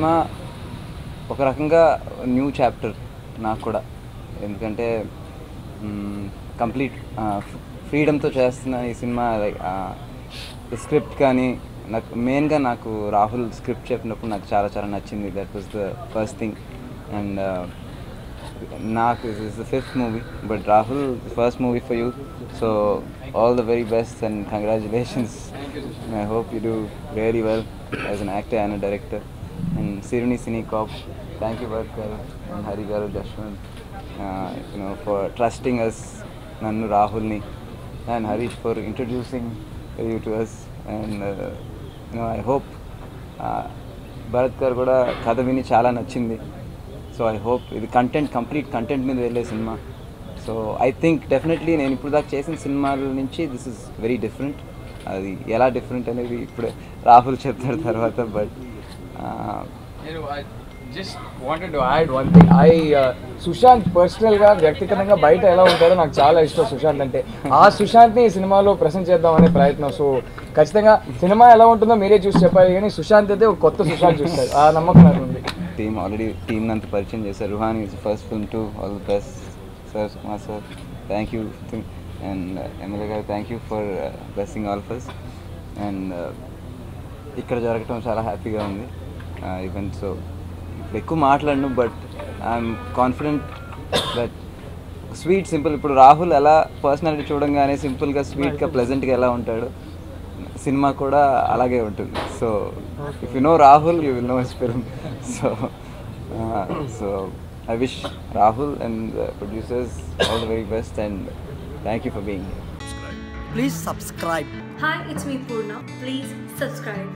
Cinema ఒక రకంగా new chapter నాకు కూడా ఎందుకంటే కంప్లీట్ ఫ్రీడమ్తో చేస్తున్న ఈ సినిమా లైక్ స్క్రిప్ట్ కానీ నాకు మెయిన్గా నాకు రాహుల్ స్క్రిప్ట్ చెప్పినప్పుడు నాకు చాలా చాలా నచ్చింది that was the first thing and నాకు is the fifth movie but Rahul first movie for you so all the very best and congratulations I hope you do very well as an actor and director and సిరుని సినీ కాప్ thank you వర్క్ గారు and Hari గారు Jashwanth you know for trusting us నన్ను రాహుల్ని and Harish for introducing you to us and you know I hope Bharath గారు కూడా కథ విని చాలా నచ్చింది సో ఐ హోప్ ఇది కంటెంట్ కంప్లీట్ కంటెంట్ మీద వెళ్ళే సినిమా సో ఐ థింక్ డెఫినెట్లీ నేను ఇప్పుడు దాకా చేసిన సినిమాల నుంచి దిస్ ఇస్ వెరీ డిఫరెంట్ అది ఎలా డిఫరెంట్ అనేది ఇప్పుడే రాహుల్ చెప్తాడు తర్వాత బట్ నేను just wanted to add one thing I Sushanth పర్సనల్గా వ్యక్తిగతంగా బయట ఎలా ఉంటాడో నాకు చాలా ఇష్టం సుశాంత్ అంటే ఆ సుశాంత్ని ఈ సినిమాలో ప్రజెంట్ చేద్దామనే ప్రయత్నం సో ఖచ్చితంగా సినిమా ఎలా ఉంటుందో మీరే చూసి చెప్పాలి కానీ సుశాంత్ అయితే ఒక కొత్త సుశాంత్ చూస్తారు ఆ నమ్మకం నాకు ఉంది టీమ్ ఆల్రెడీ టీమ్ అంతా పరిచయం చేశారు Ruhan is first film to all the best sir Sukumar sir thank you and MLA గారు thank you for blessing all us and ఇక్కడ జరగటం చాలా హ్యాపీగా ఉంది ఈవెంట్ సో ఇప్పుడు ఎక్కువ మాట్లాడను but I'm confident that sweet simple ఇప్పుడు రాహుల్ ఎలా పర్సనాలిటీ చూడంగానే సింపుల్గా స్వీట్గా ప్లెజెంట్గా ఎలా ఉంటాడు సినిమా కూడా అలాగే ఉంటుంది so if you know Rahul you will know his film so so I wish Rahul and producers all the very best and thank you for being Please subscribe. Hi, it's me Purna. Please subscribe.